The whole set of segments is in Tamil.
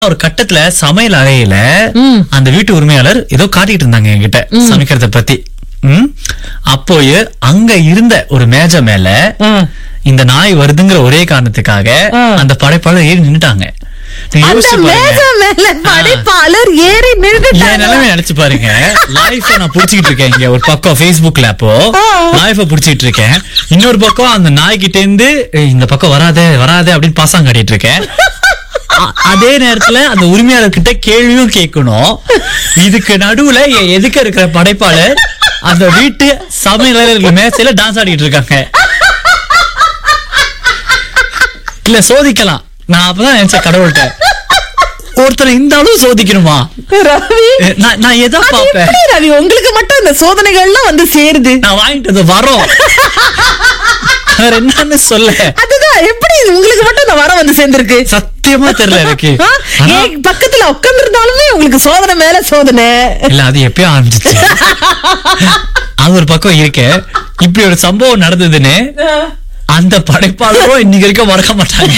ஒரு கட்டத்துல சமையல் அறையில ம். அந்த வீட்டு உரிமையாளர் ஏதோ காட்டிட்டு இருந்தாங்க என்கிட்ட சமைக்கிறத பத்தி ம் அப்போயே அங்க இருந்த ஒரு மேஜை மேல ஆ. இந்த நாய் வருதுங்கிற ஒரே காரணத்துக்காக ஆ. அந்த படைப்பாளர் ஏறி நின்னுட்டாங்க நீங்க அந்த யோசிச்சு பாருங்க. மேஜை மேல படைப்பாளர் ஏறி என் நின்றுட்டாங்க நிலைமை நினைச்சு பாருங்க லைஃப நான் புடிச்சிட்டு இருக்கேன் இங்க ஒரு பக்கம் Facebookல அப்போ ஆ. லைஃப புடிச்சிட்டு இருக்கேன் இன்னொரு பக்கம் அந்த நாய்கிட்ட இருந்து "ஏய், இந்த பக்கம் வராதே வராதே அப்படின்னு பாசம் காட்டிட்டு இருக்கேன் அ- அதே நேரத்துல அந்த உரிமையாளர் கிட்ட கேள்வியும் கேட்கணும் இதுக்கு நடுவுல என் எதுக்க இருக்கிற படைப்பாளர் அந்த வீட்டு சமையலர்கள் மேசையில டான்ஸ் ஆடிட்டு இருக்காங்க இல்ல சோதிக்கலாம் நான் அப்பதான் நினைச்சேன் கடவுள்கிட்ட ஒருத்தர் இந்த அளவு சோதிக்கணுமா ரவி எ, நான் நான் எதை அது பாப்பேன் எப்படி ரவி உங்களுக்கு மட்டும் இந்த சோதனைகள்லாம் வந்து சேருது நான் வாங்கிட்டு வந்து வரோம் வேற என்னன்னு சொல்ல அதுதான் எப்படி இது உங்களுக்கு மட்டும் இந்த வரம் வந்து சேர்ந்திருக்கு சத்தியமா தெரியல எனக்கு ஆ? ஆனா, ஏன் பக்கத்துல உட்கார்ந்து இருந்தாலுமே உங்களுக்கு சோதனை மேல சோதனை இல்ல அது எப்பயோ ஆரம்பிச்சிச்சு அது ஒரு பக்கம் இருக்க இப்படி ஒரு சம்பவம் நடந்ததுன்னு அந்த படைப்பாளரும் இன்னைக்கு வரைக்கும் மறக்க மாட்டாங்க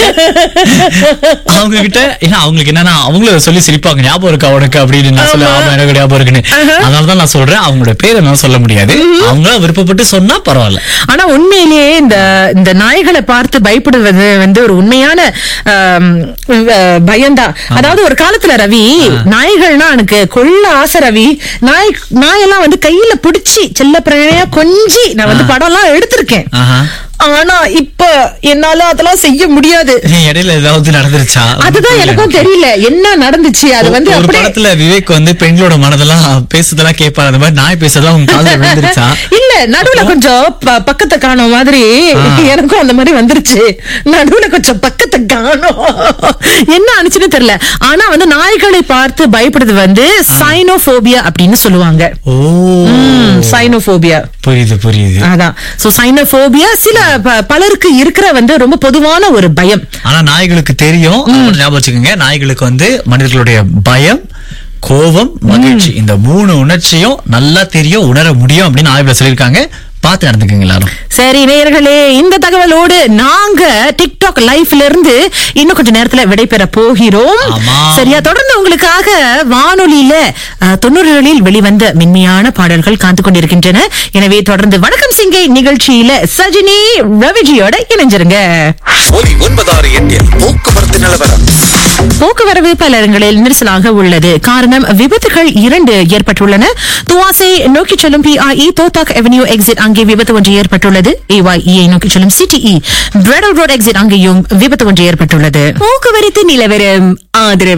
அவங்க கிட்ட ஏன்னா அவங்களுக்கு என்னன்னா அவங்களும் சொல்லி சிரிப்பாங்க ஞாபகம் இருக்கா உனக்கு அப்படின்னு நான் சொல்ல ஆமா எனக்கு ஞாபகம் இருக்குன்னு அதனாலதான் நான் சொல்றேன் அவங்களோட பேரை நான் சொல்ல முடியாது அவங்களா விருப்பப்பட்டு சொன்னா பரவாயில்ல ஆனா உண்மையிலேயே இந்த இந்த நாய்களை பார்த்து பயப்படுவது வந்து ஒரு உண்மையான ஆம், அஹ், பயம்தான் அதாவது ஒரு காலத்துல ரவி நாய்கள்னா எனக்கு கொள்ள ஆசை ரவி நாய் நாயெல்லாம் வந்து கையில பிடிச்சி செல்ல பிராணியா கொஞ்சி நான் வந்து படம் எல்லாம் எடுத்திருக்கேன் ஆஹா ஆனா இப்ப என்னால அதெல்லாம் செய்ய முடியாது நீ இடையில ஏதாவது நடந்துருச்சா அதுதான் எனக்கும் தெரியல என்ன நடந்துச்சு அது வந்து ஒரு அப்படியே படத்துல விவேக் வந்து பெண்களோட மனதெல்லாம் பேசுறதெல்லாம் கேட்பாரு அந்த மாதிரி நாய் பேசுறதெல்லாம் உங்க காதுல விழுந்துருச்சா இல்ல நடுவுல கொஞ்சம் ப- பக்கத்தை காணும் மாதிரி எனக்கும் அந்த மாதிரி வந்துருச்சு நடுவுல கொஞ்சம் பக்கத்தை காணும் என்ன ஆனிச்சுன்னு தெரியல ஆனா வந்து நாய்களை பார்த்து பயப்படுறது வந்து சைனோபோபியா அப்படின்னு சொல்லுவாங்க ஓ சைனோபோபியா புரியுது புரியுது அதான் சோ சைனோபோபியா சில ப- பலருக்கு இருக்கிற வந்து ரொம்ப பொதுவான ஒரு பயம் ஆனா நாய்களுக்கு தெரியும் அது மட்டும் ஞாபகம் வச்சுக்கோங்க நாய்களுக்கு வந்து மனிதர்களுடைய பயம் கோபம் மகிழ்ச்சி இந்த மூணு உணர்ச்சியும் நல்லா தெரியும் உணர முடியும் அப்படின்னு ஆய்வுல சொல்லியிருக்காங்க பார்த்து நடந்துக்கங்க எல்லாரும் சரி நேயர்களே இந்த தகவலோடு நாங்க டிக்டாக் லைஃப்ல இருந்து இன்னும் கொஞ்ச நேரத்துல விடைபெற போகிறோம் ஆமா. சரியா தொடர்ந்து உங்களுக்காக வானொலியில அஹ், தொண்ணூறுகளில் வெளிவந்த மென்மையான பாடல்கள் காத்து கொண்டிருக்கின்றன எனவே தொடர்ந்து வணக்கம் சிங்கை நிகழ்ச்சியில சஜினி ரவிஜியோட இணைஞ்சிருங்க ஒலி ஒன்பதாறு எட்டில் போக்குவரத்து நிலவரம் போக்குவரவு பல இடங்களில் நெரிசலாக உள்ளது காரணம் விபத்துகள் இரண்டு ஏற்பட்டுள்ளன துவாசை நோக்கி செல்லும் பிஐஇ தோத்தாக் அவென்யூ எக்ஸிட் அங்கே விபத்து ஒன்று ஏற்பட்டுள்ளது ஏஒய்இ நோக்கி செல்லும் சிடிஇ பிரெடல் ரோட் எக்ஸிட் அங்கேயும் விபத்து ஒன்று ஏற்பட்டுள்ளது போக்குவரத்து நிலவரம் ஆதரவு